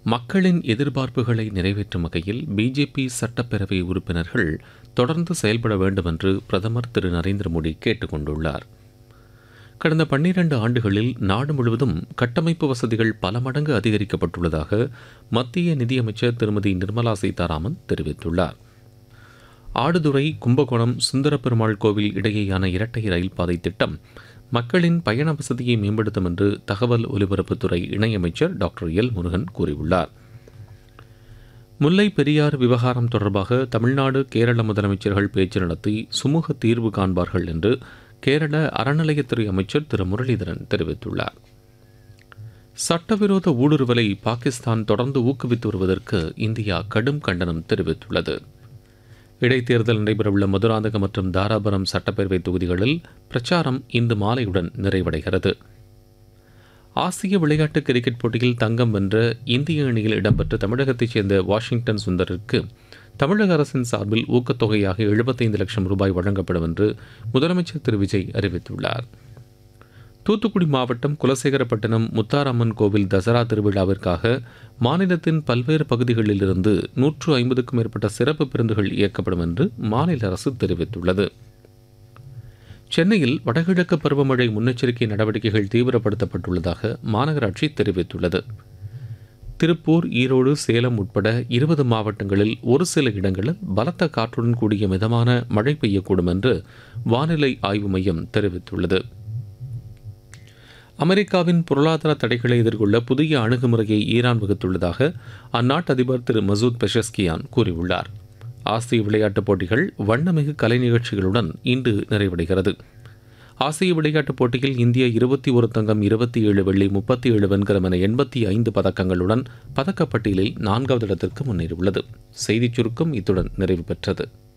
மக்களின் எதிர்பார்ப்புகளை நிறைவேற்றும் வகையில் பிஜேபி சட்டப்பேரவை உறுப்பினர்கள் தொடர்ந்து செயல்பட வேண்டும் என்று பிரதமர் திரு நரேந்திர மோடி கேட்டுக் கொண்டுள்ளார் கடந்த பன்னிரண்டு ஆண்டுகளில் நாடு முழுவதும் கட்டமைப்பு வசதிகள் பல மடங்கு அதிகரிக்கப்பட்டுள்ளதாக மத்திய நிதியமைச்சர் திருமதி நிர்மலா சீதாராமன் தெரிவித்துள்ளார் ஆடுதுறை கும்பகோணம் சுந்தரப்பெருமாள் கோவில் இடையேயான இரட்டை ரயில் பாதை திட்டம் மக்களின் பயண வசதியை மேம்படுத்தும் என்று தகவல் ஒலிபரப்புத்துறை இணையமைச்சர் டாக்டர் எல் முருகன் கூறியுள்ளார் முல்லை பெரியார் விவகாரம் தொடர்பாக தமிழ்நாடு கேரள முதலமைச்சர்கள் பேச்சு நடத்தி சுமூக தீர்வு காண்பார்கள் என்று கேரள அறநிலையத்துறை அமைச்சர் திரு முரளிதரன் தெரிவித்துள்ளார் சட்டவிரோத ஊடுருவலை பாகிஸ்தான் தொடர்ந்து ஊக்குவித்து வருவதற்கு இந்தியா கடும் கண்டனம் தெரிவித்துள்ளது இடைத்தேர்தல் நடைபெறவுள்ள மதுராந்தகம் மற்றும் தாராபுரம் சட்டப்பேரவை தொகுதிகளில் பிரச்சாரம் இன்று மாலையுடன் நிறைவடைகிறது ஆசிய விளையாட்டு கிரிக்கெட் போட்டியில் தங்கம் வென்ற இந்திய அணியில் இடம்பெற்ற தமிழகத்தைச் சேர்ந்த வாஷிங்டன் சுந்தருக்கு தமிழக அரசின் சார்பில் ஊக்கத்தொகையாக எழுபத்தைந்து லட்சம் ரூபாய் வழங்கப்படும் என்று முதலமைச்சர் திரு விஜய் அறிவித்துள்ளார் தூத்துக்குடி மாவட்டம் குலசேகரப்பட்டினம் முத்தாரம்மன் கோவில் தசரா திருவிழாவிற்காக மாநிலத்தின் பல்வேறு பகுதிகளிலிருந்து நூற்று ஐம்பதுக்கும் மேற்பட்ட சிறப்பு பேருந்துகள் இயக்கப்படும் என்று மாநில அரசு தெரிவித்துள்ளது சென்னையில் வடகிழக்கு பருவமழை முன்னெச்சரிக்கை நடவடிக்கைகள் தீவிரப்படுத்தப்பட்டுள்ளதாக மாநகராட்சி தெரிவித்துள்ளது திருப்பூர் ஈரோடு சேலம் உட்பட இருபது மாவட்டங்களில் ஒரு சில இடங்களில் பலத்த காற்றுடன் கூடிய மிதமான மழை பெய்யக்கூடும் என்று வானிலை ஆய்வு மையம் தெரிவித்துள்ளது அமெரிக்காவின் பொருளாதார தடைகளை எதிர்கொள்ள புதிய அணுகுமுறையை ஈரான் வகுத்துள்ளதாக அந்நாட்டு அதிபர் திரு மசூத் பெஷஸ்கியான் கூறியுள்ளார் ஆசிய விளையாட்டுப் போட்டிகள் வண்ணமிகு கலை நிகழ்ச்சிகளுடன் இன்று நிறைவடைகிறது ஆசிய விளையாட்டுப் போட்டியில் இந்தியா இருபத்தி ஒரு தங்கம் இருபத்தி ஏழு வெள்ளி முப்பத்தி ஏழு வெண்கலம் என எண்பத்தி ஐந்து பதக்கங்களுடன் பதக்கப்பட்டியலில் நான்காவது இடத்திற்கு முன்னேறியுள்ளது செய்திச் சுருக்கம் இத்துடன் நிறைவு பெற்றது